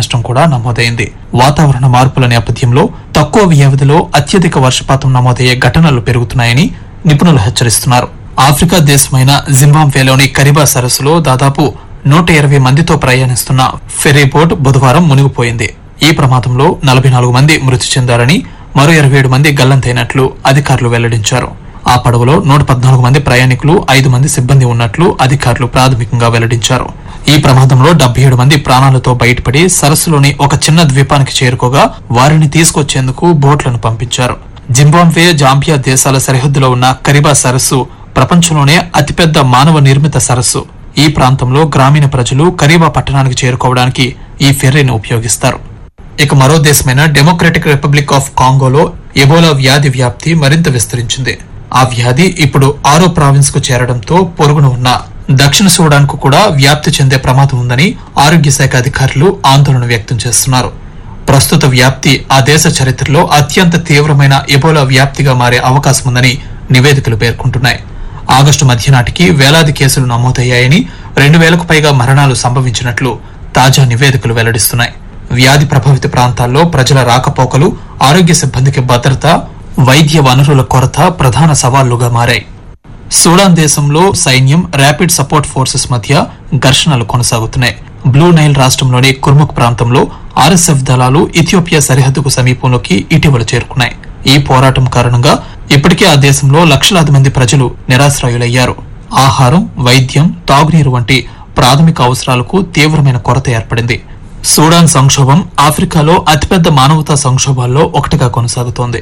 నష్టం కూడా నమోదైంది వాతావరణ మార్పుల నేపథ్యంలో తక్కువ వ్యవధిలో అత్యధిక వర్షపాతం నమోదయ్యే ఘటనలు పెరుగుతున్నాయని నిపుణులు హెచ్చరిస్తున్నారు ఆఫ్రికా దేశమైన జింబాబ్వేలోని కరిబా సరస్సులో దాదాపు నూట ఇరవై మందితో ప్రయాణిస్తున్న ఫెర్రీ బోట్ బుధవారం మునిగిపోయింది ఈ ప్రమాదంలో నలభై నాలుగు మంది మృతి చెందారని మరో ఇరవై ఏడు మంది గల్లంతైనట్లు అధికారులు వెల్లడించారు ఆ పడవలో నూట పద్నాలుగు మంది ప్రయాణికులు ఐదు మంది సిబ్బంది ఉన్నట్లు అధికారులు ప్రాథమికంగా వెల్లడించారు ఈ ప్రమాదంలో డెబ్బై ఏడు మంది ప్రాణాలతో బయటపడి సరస్సులోని ఒక చిన్న ద్వీపానికి చేరుకోగా వారిని తీసుకొచ్చేందుకు బోట్లను పంపించారు జింబాబ్వే జాంబియా దేశాల సరిహద్దులో ఉన్న కరిబా సరస్సు ప్రపంచంలోనే అతిపెద్ద మానవ నిర్మిత సరస్సు ఈ ప్రాంతంలో గ్రామీణ ప్రజలు కరీబా పట్టణానికి చేరుకోవడానికి ఈ ఫెర్రీని ఉపయోగిస్తారు ఇక మరో దేశమైన డెమోక్రటిక్ రిపబ్లిక్ ఆఫ్ కాంగోలో ఎబోలా వ్యాధి వ్యాప్తి మరింత విస్తరించింది ఆ వ్యాధి ఇప్పుడు ఆరో ప్రావిన్స్ కు చేరడంతో పొరుగున ఉన్న దక్షిణ సూడాన్ కు కూడా వ్యాప్తి చెందే ప్రమాదం ఉందని ఆరోగ్య శాఖ అధికారులు ఆందోళన వ్యక్తం చేస్తున్నారు ప్రస్తుత వ్యాప్తి ఆ దేశ చరిత్రలో అత్యంత తీవ్రమైన ఎబోలా వ్యాప్తిగా మారే అవకాశం ఉందని నివేదికలు పేర్కొంటున్నాయి ఆగస్టు మధ్య నాటికి వేలాది కేసులు నమోదయ్యాయని రెండు వేలకు పైగా మరణాలు సంభవించినట్లు తాజా నివేదికలు వెల్లడిస్తున్నాయి వ్యాధి ప్రభావిత ప్రాంతాల్లో ప్రజల రాకపోకలు ఆరోగ్య సిబ్బందికి భద్రత వైద్య వనరుల కొరత ప్రధాన సవాళ్లుగా మారాయి సూడాన్ దేశంలో సైన్యం ర్యాపిడ్ సపోర్ట్ ఫోర్సెస్ మధ్య ఘర్షణలు కొనసాగుతున్నాయి బ్లూ నైల్ రాష్ట్రంలోని కుర్ముక్ ప్రాంతంలో ఆర్ఎస్ఎఫ్ దళాలు ఇథియోపియా సరిహద్దుకు సమీపంలోకి ఇటీవల చేరుకున్నాయి ఈ పోరాటం కారణంగా ఇప్పటికే ఆ దేశంలో లక్షలాది మంది ప్రజలు నిరాశ్రయులయ్యారు ఆహారం వైద్యం తాగునీరు వంటి ప్రాథమిక అవసరాలకు తీవ్రమైన కొరత ఏర్పడింది సూడాన్ సంక్షోభం ఆఫ్రికాలో అతిపెద్ద మానవతా సంక్షోభాల్లో ఒకటిగా కొనసాగుతోంది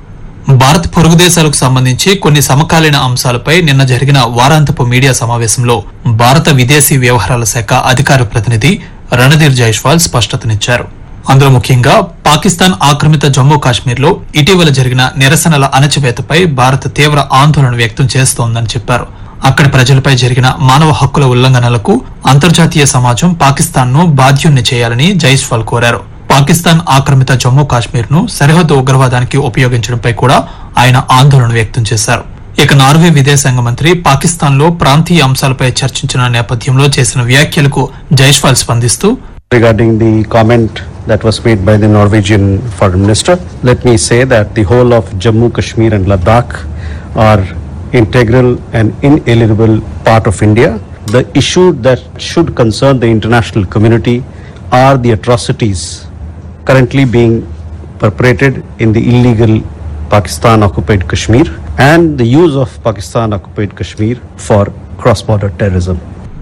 భారత్ పొరుగు దేశాలకు సంబంధించి కొన్ని సమకాలీన అంశాలపై నిన్న జరిగిన వారాంతపు మీడియా సమావేశంలో భారత విదేశీ వ్యవహారాల శాఖ అధికార ప్రతినిధి రణధీర్ జైష్వాల్ స్పష్టతనిచ్చారు అందులో ముఖ్యంగా పాకిస్తాన్ ఆక్రమిత జమ్మూ కాశ్మీర్లో ఇటీవల జరిగిన నిరసనల అణచివేతపై భారత్ తీవ్ర ఆందోళన వ్యక్తం చేస్తోందని చెప్పారు అక్కడి ప్రజలపై జరిగిన మానవ హక్కుల ఉల్లంఘనలకు అంతర్జాతీయ సమాజం పాకిస్తాన్ ను బాధ్యుణ్ణి చేయాలని జైస్వాల్ కోరారు పాకిస్తాన్ ఆక్రమిత జమ్మూ కాశ్మీర్ ను సరిహద్దు ఉగ్రవాదానికి ఉపయోగించడంపై కూడా ఆయన ఆందోళన వ్యక్తం చేశారు ఇక నార్వే విదేశాంగ మంత్రి పాకిస్తాన్ లో ప్రాంతీయ అంశాలపై చర్చించిన నేపథ్యంలో చేసిన వ్యాఖ్యలకు జైస్వాల్ స్పందిస్తూ regarding the comment that was made by the Norwegian foreign minister. Let me say that the whole of Jammu, Kashmir and Ladakh are integral and inalienable part of India. The issue that should concern the international community are the atrocities currently being perpetrated in the illegal Pakistan occupied Kashmir and the use of Pakistan occupied Kashmir for cross-border terrorism.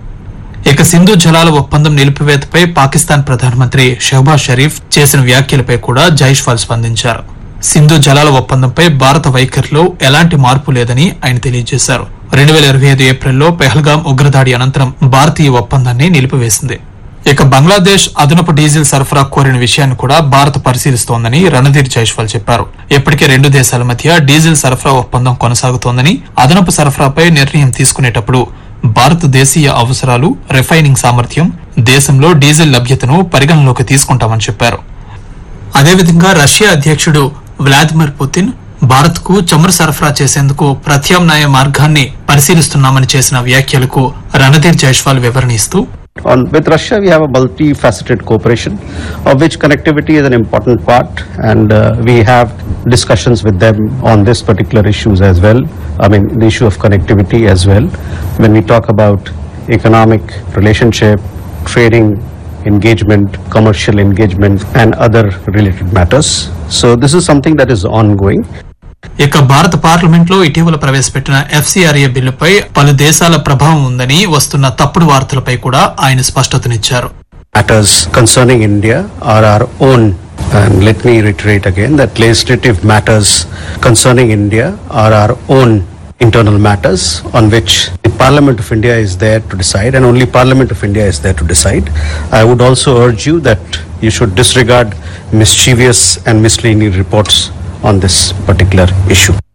ఇక సింధు జలాల ఒప్పందం నిలిపివేతపై పాకిస్తాన్ ప్రధానమంత్రి షహబాజ్ షరీఫ్ చేసిన వ్యాఖ్యలపై కూడా జైష్వాల్ స్పందించారు సింధు జలాల ఒప్పందంపై భారత వైఖరిలో ఎలాంటి మార్పు లేదని ఆయన తెలియజేశారు రెండు వేల ఇరవై ఐదు ఏప్రిల్లో పెహల్గాం ఉగ్రదాడి అనంతరం భారత్ ఈ ఒప్పందాన్ని నిలిపివేసింది ఇక బంగ్లాదేశ్ అదనపు డీజిల్ సరఫరా కోరిన విషయాన్ని కూడా భారత్ పరిశీలిస్తోందని రణధీర్ జైష్వాల్ చెప్పారు ఇప్పటికే రెండు దేశాల మధ్య డీజిల్ సరఫరా ఒప్పందం కొనసాగుతోందని అదనపు సరఫరాపై నిర్ణయం తీసుకునేటప్పుడు భారత్ దేశీయ అవసరాలు రిఫైనింగ్ సామర్థ్యం దేశంలో డీజిల్ లభ్యతను పరిగణలోకి తీసుకుంటామని చెప్పారు అదేవిధంగా రష్యా అధ్యక్షుడు వ్లాదిమిర్ పుతిన్ భారత్ కు చమురు సరఫరా చేసేందుకు ప్రత్యామ్నాయ మార్గాన్ని పరిశీలిస్తున్నామని చేసిన వ్యాఖ్యలకు రణధీర్ జైష్వాల్ వివరణ ఇస్తూ On, with Russia, we have a multifaceted cooperation, of which connectivity is an important part, and uh, we have discussions with them on this particular issues as well. I mean, the issue of connectivity as well. When we talk about economic relationship, trading engagement, commercial engagement, and other related matters. So this is something that is ongoing. ఇక భారత parliament లో ఇటీవల ప్రవేశపెట్టిన FCRA బిల్లుపై పలు దేశాల ప్రభావం ఉందని వస్తున్న తప్పుడు వార్తలపై కూడా ఆయన స్పష్టతనిచ్చారు matters concerning India are our own. And let me reiterate again that legislative matters concerning India are our own internal matters on which the Parliament of India is there to decide and only Parliament of India is there to decide. I would also urge you that you should disregard mischievous and misleading reports on this particular issue.